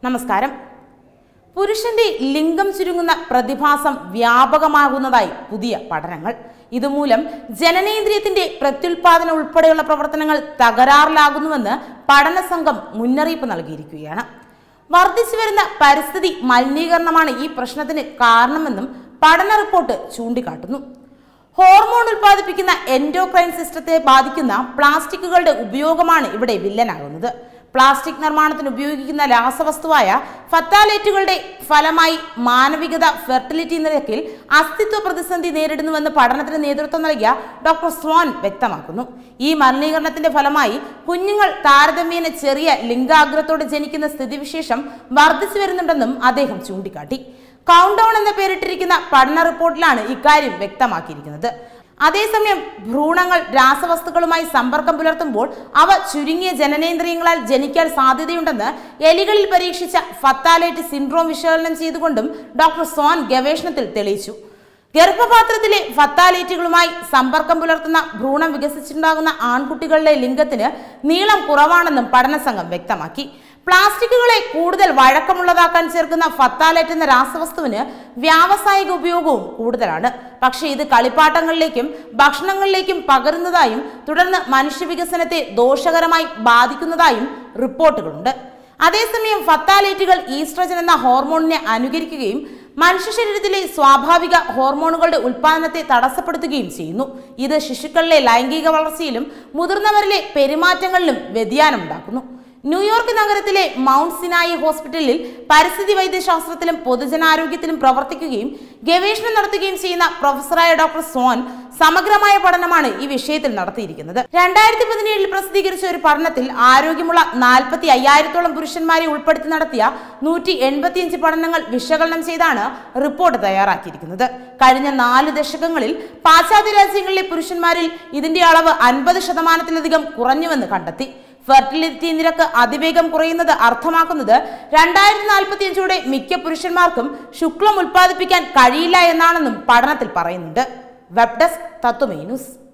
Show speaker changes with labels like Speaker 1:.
Speaker 1: നമസ്കാരം പുരുഷന്റെ ലിംഗം ചുരുങ്ങുന്ന പ്രതിഭാസം വ്യാപകമാകുന്നതായി പുതിയ പഠനങ്ങൾ ഇതുമൂലം ജനനേന്ദ്രിയത്തിന്റെ പ്രത്യുൽപാദനം ഉൾപ്പെടെയുള്ള പ്രവർത്തനങ്ങൾ തകരാറിലാകുന്നുവെന്ന് പഠന സംഘം മുന്നറിയിപ്പ് നൽകിയിരിക്കുകയാണ് വർദ്ധിച്ചു വരുന്ന പരിസ്ഥിതി മലിനീകരണമാണ് ഈ പ്രശ്നത്തിന് കാരണമെന്നും പഠന റിപ്പോർട്ട് ചൂണ്ടിക്കാട്ടുന്നു ഹോർമോൺ ഉൽപ്പാദിപ്പിക്കുന്ന എൻഡോക്രൈൻ സിസ്റ്റത്തെ ബാധിക്കുന്ന പ്ലാസ്റ്റിക്കുകളുടെ ഉപയോഗമാണ് ഇവിടെ വില്ലനാകുന്നത് പ്ലാസ്റ്റിക് നിർമ്മാണത്തിന് ഉപയോഗിക്കുന്ന രാസവസ്തുവായ ഫത്താലേറ്റുകളുടെ ഫലമായി മാനവികത ഫെർട്ടിലിറ്റി നിരക്കിൽ അസ്തിത്വ പ്രതിസന്ധി നേരിടുന്നുവെന്ന് പഠനത്തിന് നേതൃത്വം നൽകിയ ഡോക്ടർ സ്വാൻ വ്യക്തമാക്കുന്നു ഈ മലിനീകരണത്തിന്റെ ഫലമായി കുഞ്ഞുങ്ങൾ താരതമ്യേന ചെറിയ ലിംഗാഗ്രത്തോടെ ജനിക്കുന്ന സ്ഥിതിവിശേഷം വർദ്ധിച്ചു വരുന്നുണ്ടെന്നും അദ്ദേഹം ചൂണ്ടിക്കാട്ടി കൗണ്ട് ഡൗൺ എന്ന പേരിട്ടിരിക്കുന്ന പഠന റിപ്പോർട്ടിലാണ് ഇക്കാര്യം വ്യക്തമാക്കിയിരിക്കുന്നത് അതേസമയം ഭ്രൂണങ്ങൾ രാസവസ്തുക്കളുമായി സമ്പർക്കം പുലർത്തുമ്പോൾ അവ ചുരുങ്ങിയ ജനനേന്ദ്രിയങ്ങളാൽ ജനിക്കാൻ സാധ്യതയുണ്ടെന്ന് എലികളിൽ പരീക്ഷിച്ച ഫത്താലേറ്റ് സിൻഡ്രോം വിശകലനം ചെയ്തുകൊണ്ടും ഡോക്ടർ സോൻ ഗവേഷണത്തിൽ തെളിയിച്ചു ഗർഭപാത്രത്തിലെ ഫത്താലേറ്റുകളുമായി സമ്പർക്കം പുലർത്തുന്ന ഭ്രൂണം വികസിച്ചിട്ടുണ്ടാകുന്ന ആൺകുട്ടികളുടെ ലിംഗത്തിന് നീളം കുറവാണെന്നും പഠന സംഘം വ്യക്തമാക്കി പ്ലാസ്റ്റിക്കുകളെ കൂടുതൽ വഴക്കമുള്ളതാക്കാൻ ചേർക്കുന്ന ഫത്താലേറ്റ് എന്ന രാസവസ്തുവിന് വ്യാവസായിക ഉപയോഗവും കൂടുതലാണ് പക്ഷേ ഇത് കളിപ്പാട്ടങ്ങളിലേക്കും ഭക്ഷണങ്ങളിലേക്കും പകരുന്നതായും തുടർന്ന് മനുഷ്യവികസനത്തെ ദോഷകരമായി ബാധിക്കുന്നതായും റിപ്പോർട്ടുകളുണ്ട് അതേസമയം ഫത്താലേറ്റുകൾ ഈസ്ട്രജൻ എന്ന ഹോർമോണിനെ അനുകരിക്കുകയും മനുഷ്യ ശരീരത്തിലെ സ്വാഭാവിക ഹോർമോണുകളുടെ ഉൽപ്പാദനത്തെ തടസ്സപ്പെടുത്തുകയും ചെയ്യുന്നു ഇത് ശിശുക്കളിലെ ലൈംഗിക വളർച്ചയിലും മുതിർന്നവരിലെ പെരുമാറ്റങ്ങളിലും വ്യതിയാനം ഉണ്ടാക്കുന്നു ന്യൂയോർക്ക് നഗരത്തിലെ മൗണ്ട് സിനായി ഹോസ്പിറ്റലിൽ പരിസ്ഥിതി വൈദ്യശാസ്ത്രത്തിലും പൊതുജനാരോഗ്യത്തിലും പ്രവർത്തിക്കുകയും ഗവേഷണം നടത്തുകയും ചെയ്യുന്ന പ്രൊഫസറായ ഡോക്ടർ സോൻ സമഗ്രമായ പഠനമാണ് ഈ വിഷയത്തിൽ നടത്തിയിരിക്കുന്നത് രണ്ടായിരത്തി പതിനേഴിൽ പ്രസിദ്ധീകരിച്ച ഒരു പഠനത്തിൽ ആരോഗ്യമുള്ള നാൽപ്പത്തി അയ്യായിരത്തോളം പുരുഷന്മാരെ ഉൾപ്പെടുത്തി നടത്തിയ നൂറ്റി എൺപത്തിയഞ്ച് പഠനങ്ങൾ വിശകലനം ചെയ്താണ് റിപ്പോർട്ട് തയ്യാറാക്കിയിരിക്കുന്നത് കഴിഞ്ഞ നാല് ദശകങ്ങളിൽ പാശ്ചാത്യ രാജ്യങ്ങളിലെ പുരുഷന്മാരിൽ ഇതിന്റെ അളവ് അൻപത് ശതമാനത്തിലധികം കുറഞ്ഞുവെന്ന് കണ്ടെത്തി ഫെർട്ടിലിറ്റി നിരക്ക് അതിവേഗം കുറയുന്നത് അർത്ഥമാക്കുന്നത് രണ്ടായിരത്തി നാൽപ്പത്തി അഞ്ചോടെ മിക്ക പുരുഷന്മാർക്കും ശുക്ലം ഉൽപ്പാദിപ്പിക്കാൻ കഴിയില്ല എന്നാണെന്നും പഠനത്തിൽ പറയുന്നുണ്ട് വെബ് ഡെസ്ക് തത്വമേ ന്യൂസ്